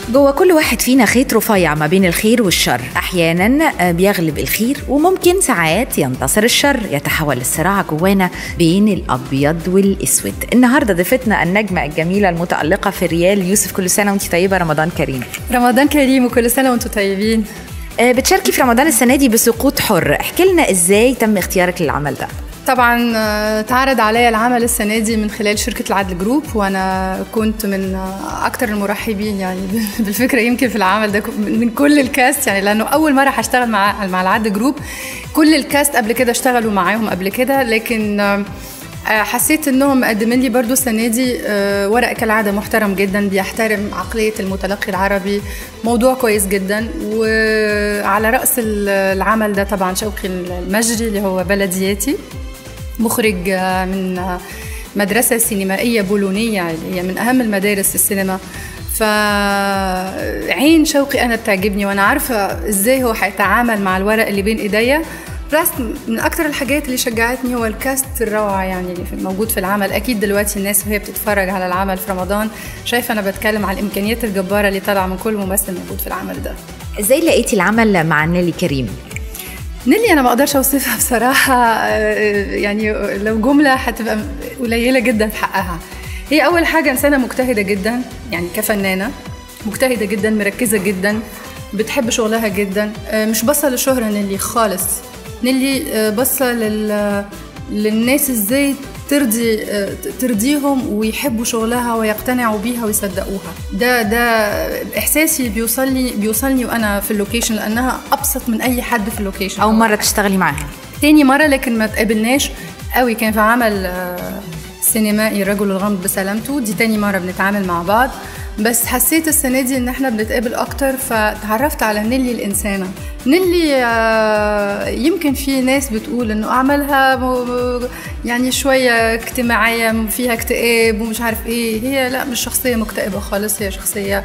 جوه كل واحد فينا خيط رفيع ما بين الخير والشر احيانا بيغلب الخير وممكن ساعات ينتصر الشر يتحول الصراع جوانا بين الابيض والاسود النهارده ضيفتنا النجمه الجميله المتالقه في الريال يوسف كل سنه وانت طيبه رمضان كريم رمضان كريم وكل سنه وانتم طيبين آه، بتشاركي في رمضان السنه دي بسقوط حر احكي لنا ازاي تم اختيارك للعمل ده طبعا آه، اتعرض عليا العمل السنه دي من خلال شركه العدل جروب وانا كنت من آه، اكتر المرحبين يعني بالفكره يمكن في العمل ده من كل الكاست يعني لانه اول مره هشتغل مع مع العدل جروب كل الكاست قبل كده اشتغلوا معاهم قبل كده لكن آه، حسيت انهم مقدمين لي برضو السنه دي ورق كالعاده محترم جدا بيحترم عقليه المتلقي العربي موضوع كويس جدا وعلى راس العمل ده طبعا شوقي المجري اللي هو بلدياتي مخرج من مدرسة سينمائية بولونية هي من أهم المدارس السينما فعين شوقي أنا بتعجبني وأنا عارفة إزاي هو هيتعامل مع الورق اللي بين إيديا بلس من أكتر الحاجات اللي شجعتني هو الكاست الروعة يعني اللي موجود في العمل أكيد دلوقتي الناس وهي بتتفرج على العمل في رمضان شايفة أنا بتكلم على الإمكانيات الجبارة اللي طالعة من كل ممثل موجود في العمل ده ازاي لقيتي العمل مع نيلي كريم نيلي انا ما اقدرش اوصفها بصراحه يعني لو جمله هتبقى قليله جدا في حقها هي اول حاجه انسانه مجتهده جدا يعني كفنانه مجتهده جدا مركزه جدا بتحب شغلها جدا مش باصه للشهره نيلي خالص نيلي باصه لل للناس ازاي ترضي ترضيهم ويحبوا شغلها ويقتنعوا بيها ويصدقوها ده ده احساسي بيوصلني بيوصلني وانا في اللوكيشن لانها ابسط من اي حد في اللوكيشن اول مره تشتغلي معاها تاني مره لكن ما تقابلناش قوي كان في عمل سينمائي رجل الغامض بسلامته دي تاني مره بنتعامل مع بعض بس حسيت السنة دي إن إحنا بنتقابل أكتر فتعرفت على نيلي الإنسانة نيلي يمكن في ناس بتقول إنه أعمالها يعني شوية اجتماعية فيها اكتئاب ومش عارف إيه هي لا مش شخصية مكتئبة خالص هي شخصية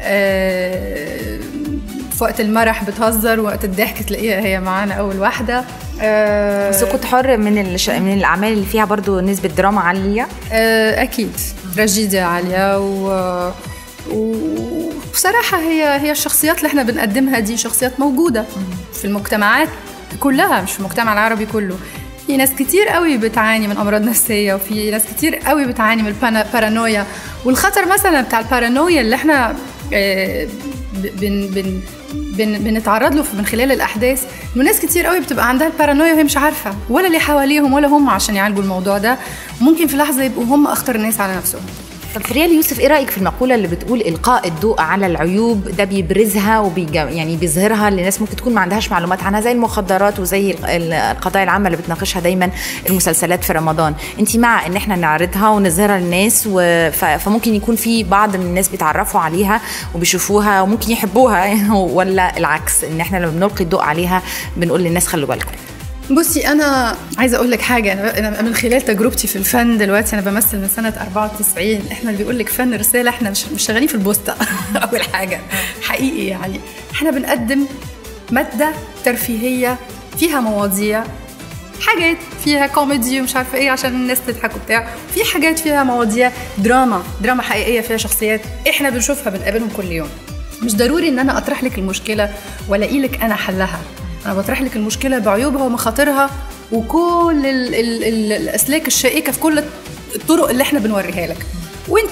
في وقت المرح بتهزر وقت الضحك تلاقيها هي معانا أول واحدة أه سقوط حر من الش... من الاعمال اللي فيها برضو نسبه دراما عاليه أه اكيد تراجيديا عاليه و وبصراحه هي هي الشخصيات اللي احنا بنقدمها دي شخصيات موجوده في المجتمعات كلها مش في المجتمع العربي كله في ناس كتير قوي بتعاني من امراض نفسيه وفي ناس كتير قوي بتعاني من البارانويا والخطر مثلا بتاع البارانويا اللي احنا بن بن بن بنتعرض له من خلال الاحداث انه ناس كتير قوي بتبقى عندها البارانويا وهي مش عارفه ولا اللي حواليهم ولا هم عشان يعالجوا الموضوع ده ممكن في لحظه يبقوا هم اخطر الناس على نفسهم طب فريال يوسف ايه رايك في المقوله اللي بتقول القاء الضوء على العيوب ده بيبرزها وبيج... يعني بيظهرها لناس ممكن تكون ما عندهاش معلومات عنها زي المخدرات وزي القضايا العامه اللي بتناقشها دايما المسلسلات في رمضان انت مع ان احنا نعرضها ونظهرها للناس و... ف... فممكن يكون في بعض من الناس بيتعرفوا عليها وبيشوفوها وممكن يحبوها ولا العكس ان احنا لما بنلقي الضوء عليها بنقول للناس خلوا بالكم بصي انا عايزه اقول لك حاجه انا من خلال تجربتي في الفن دلوقتي انا بمثل من سنه 94 احنا اللي بيقول لك فن رساله احنا مش مش شغالين في البوسطه اول حاجه حقيقي يعني احنا بنقدم ماده ترفيهيه فيها مواضيع حاجات فيها كوميدي ومش عارفه ايه عشان الناس تضحك وبتاع في حاجات فيها مواضيع دراما دراما حقيقيه فيها شخصيات احنا بنشوفها بنقابلهم كل يوم مش ضروري ان انا اطرح لك المشكله والاقي لك انا حلها انا بطرح لك المشكله بعيوبها ومخاطرها وكل ال ال ال الاسلاك الشائكه في كل الطرق اللي احنا بنوريها لك وانت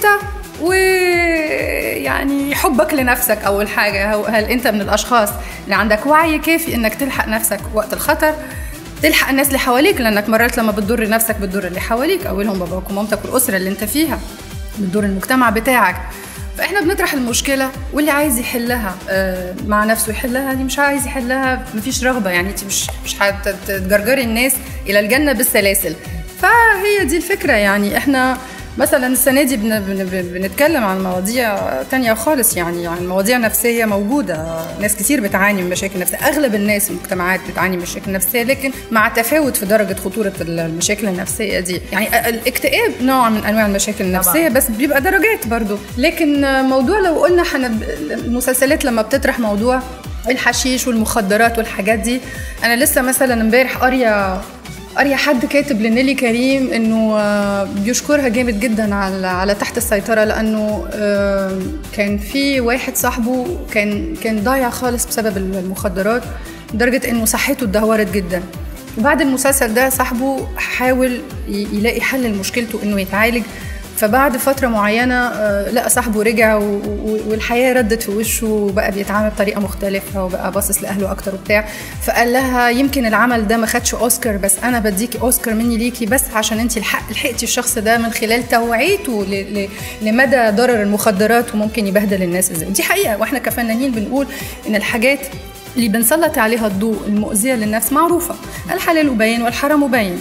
ويعني حبك لنفسك اول حاجه هل انت من الاشخاص اللي عندك وعي كافي انك تلحق نفسك وقت الخطر تلحق الناس اللي حواليك لانك مرات لما بتضر نفسك بتضر اللي حواليك اولهم باباك ومامتك والاسره اللي انت فيها بتضر المجتمع بتاعك فاحنا بنطرح المشكله واللي عايز يحلها مع نفسه يحلها اللي مش عايز يحلها مفيش رغبه يعني انت مش مش هتجرجري الناس الى الجنه بالسلاسل فهي دي الفكره يعني احنا مثلا السنه دي بن بن بنتكلم عن مواضيع تانية خالص يعني عن مواضيع نفسيه موجوده ناس كتير بتعاني من مشاكل نفسيه اغلب الناس في المجتمعات بتعاني من مشاكل نفسيه لكن مع تفاوت في درجه خطوره المشاكل النفسيه دي يعني الاكتئاب نوع من انواع المشاكل النفسيه بس بيبقى درجات برضو لكن موضوع لو قلنا حنب... المسلسلات لما بتطرح موضوع الحشيش والمخدرات والحاجات دي انا لسه مثلا امبارح قاريه قارية حد كاتب لنيلي كريم انه بيشكرها جامد جدا على على تحت السيطره لانه كان في واحد صاحبه كان كان ضايع خالص بسبب المخدرات لدرجه انه صحته اتدهورت جدا وبعد المسلسل ده صاحبه حاول يلاقي حل لمشكلته انه يتعالج فبعد فترة معينة آه، لقى صاحبه رجع والحياة ردت في وشه وبقى بيتعامل بطريقة مختلفة وبقى باصص لأهله أكتر وبتاع فقال لها يمكن العمل ده ما خدش أوسكار بس أنا بديكي أوسكار مني ليكي بس عشان أنت لحقتي الشخص ده من خلال توعيته لمدى ضرر المخدرات وممكن يبهدل الناس ازاي دي حقيقة واحنا كفنانين بنقول إن الحاجات اللي بنسلط عليها الضوء المؤذية للنفس معروفة الحلال مبين والحرام مبين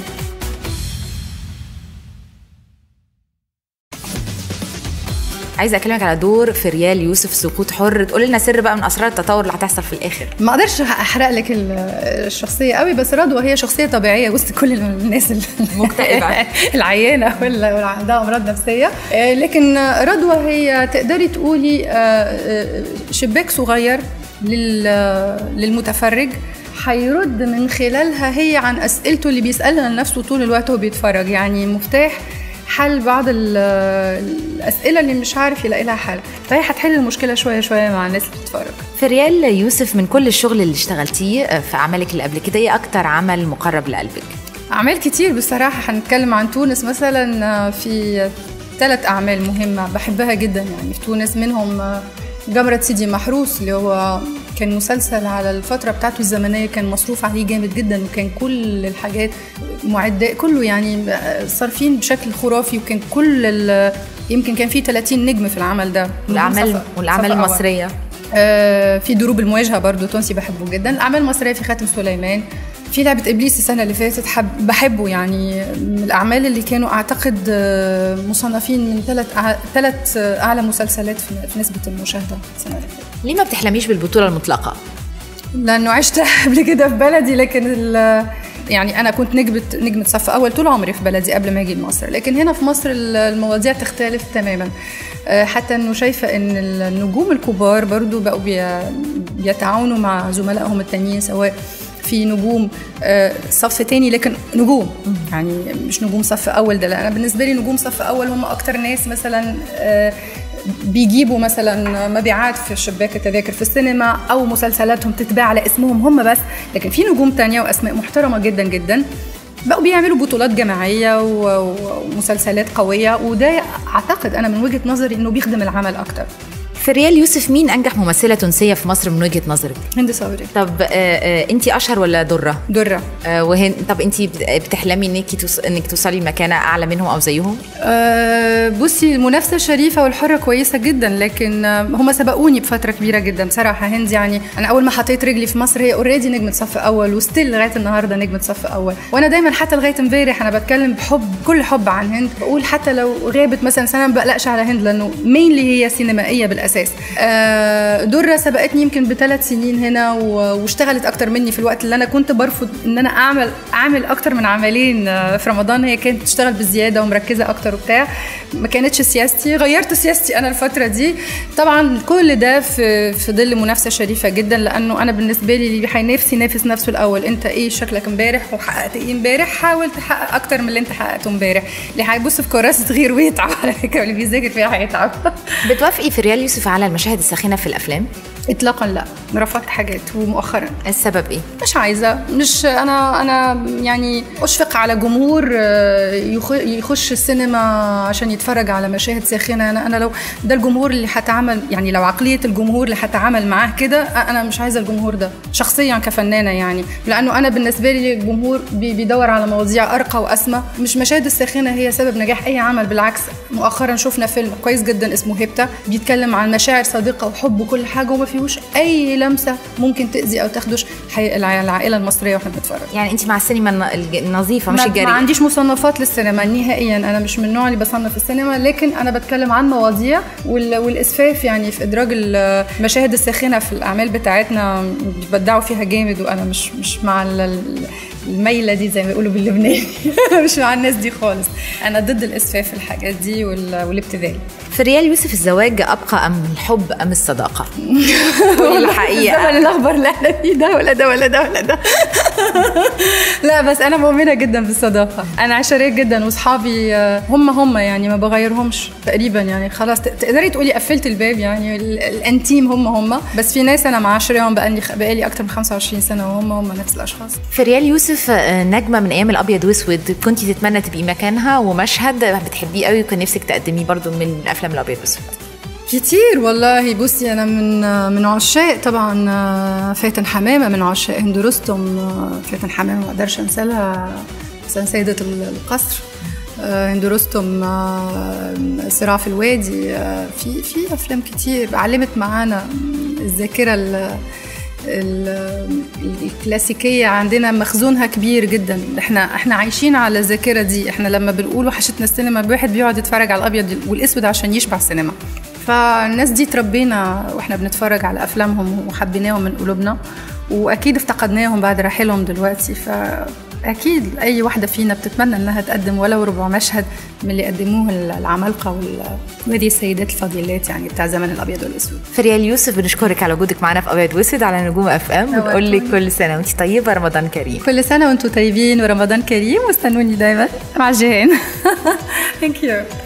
عايزه اكلمك على دور في ريال يوسف سقوط حر تقول لنا سر بقى من اسرار التطور اللي هتحصل في الاخر ما اقدرش احرق لك الشخصيه قوي بس رضوى هي شخصيه طبيعيه وسط كل الناس المكتئبه العيانه ولا عندها امراض نفسيه آه، لكن رضوى هي تقدري تقولي آه، آه، شباك صغير للمتفرج هيرد من خلالها هي عن اسئلته اللي بيسالها لنفسه طول الوقت وهو بيتفرج يعني مفتاح حل بعض الاسئله اللي مش عارف يلاقي لها حل فهي هتحل المشكله شويه شويه مع الناس اللي بتتفرج في ريال يوسف من كل الشغل اللي اشتغلتيه آه، في اعمالك اللي قبل كده ايه اكتر عمل مقرب لقلبك اعمال كتير بصراحه هنتكلم عن تونس مثلا آه، في ثلاث اعمال مهمه بحبها جدا يعني في تونس منهم آه، جمرة سيدي محروس اللي هو كان مسلسل على الفترة بتاعته الزمنية كان مصروف عليه جامد جدا وكان كل الحاجات معدات كله يعني صارفين بشكل خرافي وكان كل يمكن كان في 30 نجم في العمل ده والاعمال والاعمال المصريه آه في دروب المواجهه برضو تونسي بحبه جدا الاعمال المصريه في خاتم سليمان في لعبة إبليس السنة اللي فاتت حب بحبه يعني من الأعمال اللي كانوا أعتقد آه، مصنفين من ثلاث ثلاث أعلى مسلسلات في نسبة المشاهدة السنة اللي فاتت ليه ما بتحلميش بالبطولة المطلقة؟ لأنه عشت قبل كده في بلدي لكن يعني انا كنت نجمه نجمه صف اول طول عمري في بلدي قبل ما اجي لمصر لكن هنا في مصر المواضيع تختلف تماما آه، حتى انه شايفه ان النجوم الكبار برضو بقوا بيتعاونوا مع زملائهم التانيين سواء في نجوم آه، صف تاني لكن نجوم يعني مش نجوم صف اول ده لا انا بالنسبه لي نجوم صف اول هم اكتر ناس مثلا آه، بيجيبوا مثلا مبيعات في شباك التذاكر في السينما او مسلسلاتهم تتباع على اسمهم هم بس لكن في نجوم تانية واسماء محترمه جدا جدا بقوا بيعملوا بطولات جماعيه ومسلسلات قويه وده اعتقد انا من وجهه نظري انه بيخدم العمل اكتر في ريال يوسف مين انجح ممثله تونسيه في مصر من وجهه نظرك هند صبري طب آه آه انت اشهر ولا دره دره آه وهن طب انت بتحلمي انك توص... انك توصلي لمكانه اعلى منهم او زيهم آه بصي المنافسه الشريفه والحره كويسه جدا لكن آه هم سبقوني بفتره كبيره جدا بصراحه هند يعني انا اول ما حطيت رجلي في مصر هي اوريدي نجمه صف اول وستيل لغايه النهارده نجمه صف اول وانا دايما حتى لغايه امبارح انا بتكلم بحب كل حب عن هند بقول حتى لو غابت مثلا سنه ما بقلقش على هند لانه مينلي هي سينمائيه بالاساس آه دره سبقتني يمكن بثلاث سنين هنا واشتغلت اكتر مني في الوقت اللي انا كنت برفض ان انا اعمل اعمل اكتر من عملين آه، في رمضان هي كانت تشتغل بزياده ومركزه اكتر وبتاع ما كانتش سياستي غيرت سياستي انا الفتره دي طبعا كل ده في في ظل منافسه شريفه جدا لانه انا بالنسبه لي اللي هينافس ينافس نفسه الاول انت ايه شكلك امبارح وحققت ايه امبارح حاول تحقق اكتر من اللي انت حققته امبارح اللي هيبص في كراسه غير ويتعب على فكره اللي بيذاكر فيها هيتعب بتوافقي في ريال يوسف على المشاهد الساخنه في الافلام اطلاقا لا رفضت حاجات ومؤخرا السبب ايه مش عايزه مش انا انا يعني اشفق على جمهور آه، يخش السينما عشان يتفرج على مشاهد ساخنه انا انا لو ده الجمهور اللي هتعامل يعني لو عقليه الجمهور اللي هتعامل معاه كده انا مش عايزه الجمهور ده شخصيا كفنانه يعني لانه انا بالنسبه لي الجمهور بيدور على مواضيع ارقى واسمى مش مشاهد الساخنه هي سبب نجاح اي عمل بالعكس مؤخرا شفنا فيلم كويس جدا اسمه هيبتا بيتكلم عن مشاعر صادقه وحب وكل حاجه وما فيهوش اي لمسه ممكن تاذي او تخدش العائله المصريه واحنا بنتفرج يعني انت مع السينما النظيفه مش الجريئه ما عنديش مصنفات للسينما نهائيا انا مش من النوع اللي بصنف السينما لكن انا بتكلم عن مواضيع والاسفاف يعني في ادراج المشاهد الساخنه في الاعمال بتاعتنا بتبدعوا فيها جامد وانا مش مش مع الميله دي زي ما بيقولوا باللبناني مش مع الناس دي خالص انا ضد الاسفاف في الحاجات دي والابتذال في ريال يوسف الزواج ابقى ام الحب ام الصداقه الحقيقه الزمن الاخضر لا لا في ده ولا ده ولا ده ولا ده لا بس انا مؤمنه جدا بالصداقه انا عشريه جدا واصحابي آه، هم هم يعني ما بغيرهمش تقريبا يعني خلاص ت- تقدري تقولي قفلت الباب يعني ال- الانتيم هم هم بس في ناس انا معاشرهم بقالي بقالي اكتر من 25 سنه وهم هم نفس الاشخاص فريال يوسف آه، نجمه من ايام الابيض واسود كنت تتمنى تبقي مكانها ومشهد بتحبيه قوي وكان نفسك تقدميه برضو من افلام الابيض واسود كتير والله بصي انا من من عشاق طبعا آه، فاتن حمامه من عشاق هند رستم آه، فاتن حمامه ما اقدرش انسى لها مثلا سيده القصر آه، هند رستم آه، صراع في الوادي آه، في في افلام كتير علمت معانا الذاكره ال- ال- الكلاسيكيه عندنا مخزونها كبير جدا احنا احنا عايشين على الذاكره دي احنا لما بنقول وحشتنا السينما الواحد بيقعد يتفرج على الابيض والاسود عشان يشبع السينما فالناس دي تربينا واحنا بنتفرج على افلامهم وحبيناهم من قلوبنا واكيد افتقدناهم بعد رحيلهم دلوقتي فاكيد اي واحده فينا بتتمنى انها تقدم ولو ربع مشهد من اللي قدموه العمالقه وال- وهذه السيدات الفضيلات يعني بتاع زمن الابيض والاسود فريال يوسف بنشكرك على وجودك معنا في ابيض واسود على نجوم اف ام ونقول لك كل سنه وانت طيبه رمضان كريم كل سنه وانتم طيبين ورمضان كريم واستنوني دايما مع جيهان ثانك يو